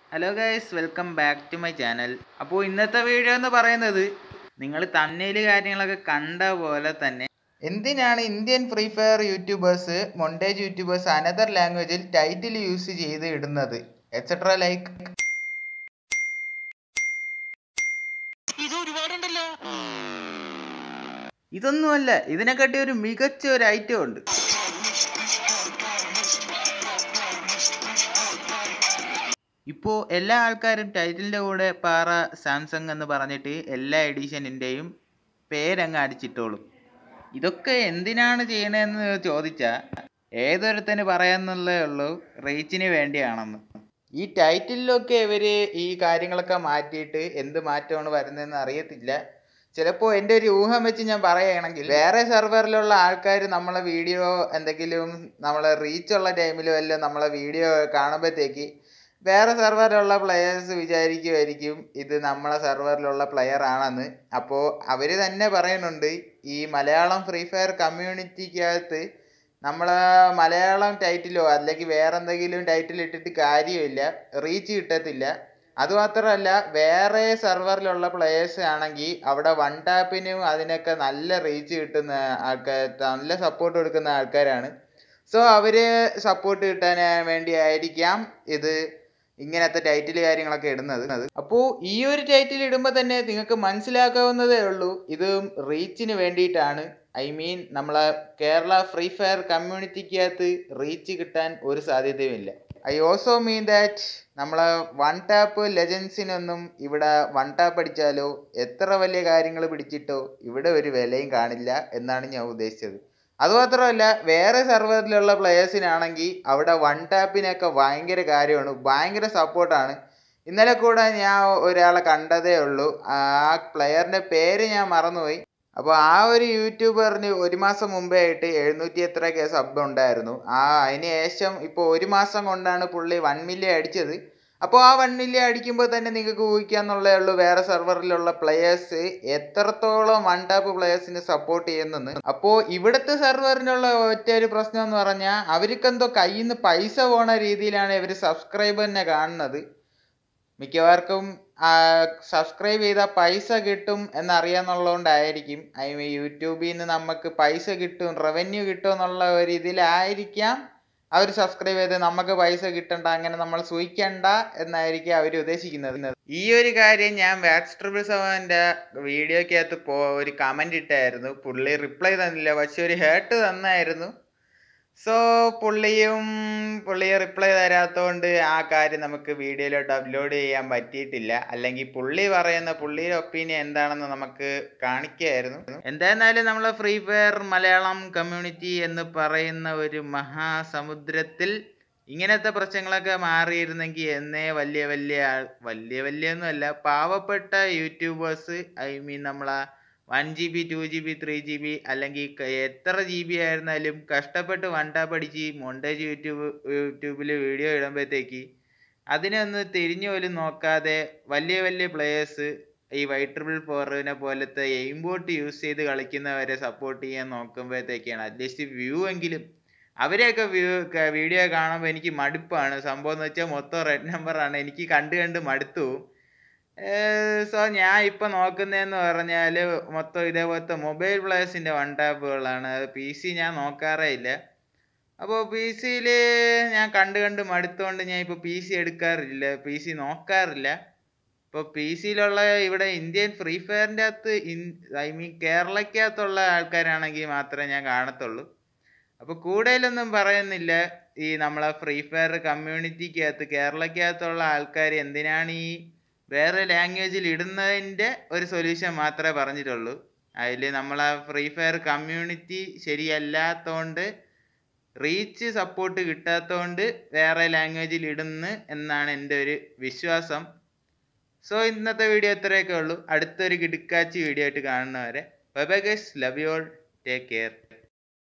hello guys welcome back to my channel അപ്പോൾ ഇന്നത്തെ video എന്ന് പറയുന്നത് നിങ്ങൾ തന്നയിൽ കാര്യങ്ങളൊക്കെ കണ്ട പോലെ തന്നെ എന്തിനാണ് Indian free fire YouTubers montage YouTubers another ലാംഗ്വേജിൽ ടൈറ്റിൽ യൂസ് ചെയ്ത് ഇടുന്നത് എക്സെട്ര ലൈക്ക് ഇത് ഒരുപാടുണ്ടല്ലോ ഇതൊന്നുമല്ല ഇതിനെക്കാട്ടി ഒരു മികച്ച ഒരു ഐറ്റം ഉണ്ട് ഇപ്പോൾ എല്ലാ ആൾക്കാരും ടൈറ്റിലിൻ്റെ കൂടെ പാറ സാംസങ് എന്ന് പറഞ്ഞിട്ട് എല്ലാ എഡിഷനിൻ്റെയും പേരങ്ങ് അടിച്ചിട്ടോളും ഇതൊക്കെ എന്തിനാണ് ചെയ്യണതെന്ന് ചോദിച്ചാൽ ഏതൊരുത്തന് പറയാന്നുള്ളേ ഉള്ളൂ റീച്ചിന് വേണ്ടിയാണെന്ന് ഈ ടൈറ്റിലൊക്കെ ഇവർ ഈ കാര്യങ്ങളൊക്കെ മാറ്റിയിട്ട് എന്ത് മാറ്റമാണ് വരുന്നതെന്ന് അറിയത്തില്ല ചിലപ്പോൾ എൻ്റെ ഒരു ഊഹം വെച്ച് ഞാൻ പറയുകയാണെങ്കിൽ വേറെ സെർവറിലുള്ള ആൾക്കാർ നമ്മളെ വീഡിയോ എന്തെങ്കിലും നമ്മളെ റീച്ചുള്ള ടൈമിലും എല്ലാം നമ്മളെ വീഡിയോ കാണുമ്പോഴത്തേക്ക് വേറെ സെർവറിലുള്ള പ്ലെയേഴ്സ് വിചാരിക്കുമായിരിക്കും ഇത് നമ്മളെ സെർവറിലുള്ള പ്ലെയർ ആണെന്ന് അപ്പോൾ അവർ തന്നെ പറയുന്നുണ്ട് ഈ മലയാളം ഫ്രീ ഫയർ കമ്മ്യൂണിറ്റിക്കകത്ത് നമ്മളെ മലയാളം ടൈറ്റിലോ അല്ലെങ്കിൽ വേറെ എന്തെങ്കിലും ടൈറ്റിൽ ഇട്ടിട്ട് കാര്യമില്ല റീച്ച് കിട്ടത്തില്ല അതുമാത്രമല്ല വേറെ സെർവറിലുള്ള പ്ലെയേഴ്സ് ആണെങ്കിൽ അവിടെ വൺ ടാപ്പിനും അതിനൊക്കെ നല്ല റീച്ച് കിട്ടുന്ന ആൾക്കാർ നല്ല സപ്പോർട്ട് കൊടുക്കുന്ന ആൾക്കാരാണ് സോ അവർ സപ്പോർട്ട് കിട്ടാൻ വേണ്ടിയായിരിക്കാം ഇത് ഇങ്ങനത്തെ ടൈറ്റിൽ കാര്യങ്ങളൊക്കെ ഇടുന്നത് അപ്പോൾ ഈ ഒരു ടൈറ്റിൽ ഇടുമ്പോൾ തന്നെ നിങ്ങൾക്ക് മനസ്സിലാക്കാവുന്നതേ ഉള്ളൂ ഇത് റീച്ചിന് വേണ്ടിയിട്ടാണ് ഐ മീൻ നമ്മളെ കേരള ഫ്രീ ഫയർ കമ്മ്യൂണിറ്റിക്കകത്ത് റീച്ച് കിട്ടാൻ ഒരു സാധ്യതയുമില്ല ഐ ഓൾസോ മീൻ ദാറ്റ് നമ്മളെ വൺ ടാപ്പ് ലെജൻസിനൊന്നും ഇവിടെ വൺ ടാപ്പ് അടിച്ചാലോ എത്ര വലിയ കാര്യങ്ങൾ പിടിച്ചിട്ടോ ഇവിടെ ഒരു വിലയും കാണില്ല എന്നാണ് ഞാൻ ഉദ്ദേശിച്ചത് അതുമാത്രമല്ല വേറെ സെർവറിലുള്ള പ്ലെയേഴ്സിനാണെങ്കിൽ അവിടെ വൺ ടാപ്പിനൊക്കെ ഭയങ്കര കാര്യമാണ് ഭയങ്കര സപ്പോർട്ടാണ് ഇന്നലെ കൂടെ ഞാൻ ഒരാളെ കണ്ടതേ ഉള്ളൂ ആ പ്ലെയറിൻ്റെ പേര് ഞാൻ മറന്നുപോയി അപ്പോൾ ആ ഒരു യൂട്യൂബറിന് ഒരു മാസം മുമ്പേ ആയിട്ട് എഴുന്നൂറ്റി എത്രയൊക്കെ സബ് ഉണ്ടായിരുന്നു ആ അതിന് ശേഷം ഇപ്പോൾ ഒരു മാസം കൊണ്ടാണ് പുള്ളി വൺ മില്യൺ അടിച്ചത് അപ്പോൾ ആ വൺ മില്യൺ അടിക്കുമ്പോൾ തന്നെ നിങ്ങൾക്ക് ഊഹിക്കാന്നുള്ളേ ഉള്ളൂ വേറെ സെർവറിലുള്ള പ്ലെയേഴ്സ് എത്രത്തോളം വൺ ടാപ്പ് പ്ലെയേഴ്സിന് സപ്പോർട്ട് ചെയ്യുന്നെന്ന് അപ്പോൾ ഇവിടുത്തെ സെർവറിനുള്ള ഒറ്റ ഒരു പ്രശ്നം എന്ന് പറഞ്ഞാൽ അവർക്കെന്തോ കയ്യിൽ നിന്ന് പൈസ പോണ രീതിയിലാണ് ഇവർ സബ്സ്ക്രൈബറിനെ കാണുന്നത് മിക്കവാർക്കും സബ്സ്ക്രൈബ് ചെയ്താൽ പൈസ കിട്ടും എന്നറിയാന്നുള്ളതുകൊണ്ടായിരിക്കും ഐ മീൻ യൂട്യൂബിൽ നിന്ന് നമുക്ക് പൈസ കിട്ടും റവന്യൂ കിട്ടും എന്നുള്ള ഒരു ഇതിലായിരിക്കാം അവർ സബ്സ്ക്രൈബ് ചെയ്ത് നമുക്ക് പൈസ കിട്ടണ്ട അങ്ങനെ നമ്മൾ സൂഹിക്കണ്ട എന്നായിരിക്കും അവർ ഉദ്ദേശിക്കുന്നത് ഈ ഒരു കാര്യം ഞാൻ വാക്സ് ട്രിപ്പിൾ സെവൻ്റെ വീഡിയോക്കകത്ത് പോ ഒരു കമൻ്റ് ഇട്ടായിരുന്നു പുള്ളി റിപ്ലൈ തന്നില്ല പക്ഷെ ഒരു ഹേർട്ട് തന്നായിരുന്നു സോ പുള്ളിയും പുള്ളിയെ റിപ്ലൈ തരാത്തതുകൊണ്ട് ആ കാര്യം നമുക്ക് വീഡിയോയിലോട്ട് അപ്ലോഡ് ചെയ്യാൻ പറ്റിയിട്ടില്ല അല്ലെങ്കിൽ പുള്ളി പറയുന്ന പുള്ളിയുടെ ഒപ്പീനിയൻ എന്താണെന്ന് നമുക്ക് കാണിക്കായിരുന്നു എന്തായിരുന്നാലും നമ്മളെ ഫ്രീ ഫയർ മലയാളം കമ്മ്യൂണിറ്റി എന്ന് പറയുന്ന ഒരു മഹാസമുദ്രത്തിൽ ഇങ്ങനത്തെ പ്രശ്നങ്ങളൊക്കെ മാറിയിരുന്നെങ്കിൽ എന്നേ വലിയ വലിയ ആൾ വലിയ വലിയ ഒന്നുമല്ല പാവപ്പെട്ട യൂട്യൂബേഴ്സ് ഐ മീൻ നമ്മളെ one G B two G B three G B അല്ലെങ്കിൽ എത്ര ജി ബി ആയിരുന്നാലും കഷ്ടപ്പെട്ട് വൺ ടാപ്പ് അടിച്ച് മൊണ്ടേജ് യൂട്യൂബ് യൂട്യൂബിൽ വീഡിയോ ഇടുമ്പോഴത്തേക്ക് അതിനൊന്ന് തിരിഞ്ഞു പോലും നോക്കാതെ വലിയ വലിയ പ്ലെയേഴ്സ് ഈ വൈറ്റ് ട്രിപ്പിൾ ഫോറിനെ പോലത്തെ എയിം ബോട്ട് യൂസ് ചെയ്ത് കളിക്കുന്നവരെ സപ്പോർട്ട് ചെയ്യാൻ നോക്കുമ്പോഴത്തേക്കാണ് അറ്റ്ലീസ്റ്റ് വ്യൂ എങ്കിലും അവരെയൊക്കെ വ്യൂ വീഡിയോ കാണുമ്പോൾ എനിക്ക് മടുപ്പാണ് സംഭവം എന്ന് വെച്ചാൽ മൊത്തം റെഡ് നമ്പറാണ് എനിക്ക് കണ്ട് കണ്ട് മടുത്തു സോ ഞാൻ ഇപ്പം നോക്കുന്നതെന്ന് പറഞ്ഞാൽ മൊത്തം ഇതേപോലത്തെ മൊബൈൽ പ്ലേയേഴ്സിൻ്റെ വൺ ടാപ്പുകളാണ് പി സി ഞാൻ നോക്കാറേ ഇല്ല അപ്പോൾ പി സിയിൽ ഞാൻ കണ്ട് കണ്ട് മടുത്തുകൊണ്ട് ഞാൻ ഇപ്പോൾ പി സി എടുക്കാറില്ല പി സി നോക്കാറില്ല ഇപ്പോൾ പി സിയിലുള്ള ഇവിടെ ഇന്ത്യൻ ഫ്രീ ഫയറിൻ്റെ അകത്ത് ഇൻ ഐ മീൻ കേരളക്കകത്തുള്ള ആൾക്കാരാണെങ്കിൽ മാത്രമേ ഞാൻ കാണത്തുള്ളൂ അപ്പോൾ കൂടുതലൊന്നും പറയുന്നില്ല ഈ നമ്മളെ ഫ്രീ ഫയർ കമ്മ്യൂണിറ്റിക്കകത്ത് കേരളക്കകത്തുള്ള ആൾക്കാർ എന്തിനാണ് ഈ വേറെ ലാംഗ്വേജിൽ ഇടുന്നതിൻ്റെ ഒരു സൊല്യൂഷൻ മാത്രമേ പറഞ്ഞിട്ടുള്ളൂ അതിൽ നമ്മളെ ഫ്രീ ഫയർ കമ്മ്യൂണിറ്റി ശരിയല്ലാത്തതുകൊണ്ട് റീച്ച് സപ്പോർട്ട് കിട്ടാത്തതുകൊണ്ട് വേറെ ലാംഗ്വേജിൽ ഇടുന്നു എന്നാണ് എൻ്റെ ഒരു വിശ്വാസം സോ ഇന്നത്തെ വീഡിയോ ഇത്രയൊക്കെ ഉള്ളൂ അടുത്തൊരു കിടുക്കാച്ചി വീഡിയോ ആയിട്ട് കാണുന്നവരെ bye bye guys love you all take care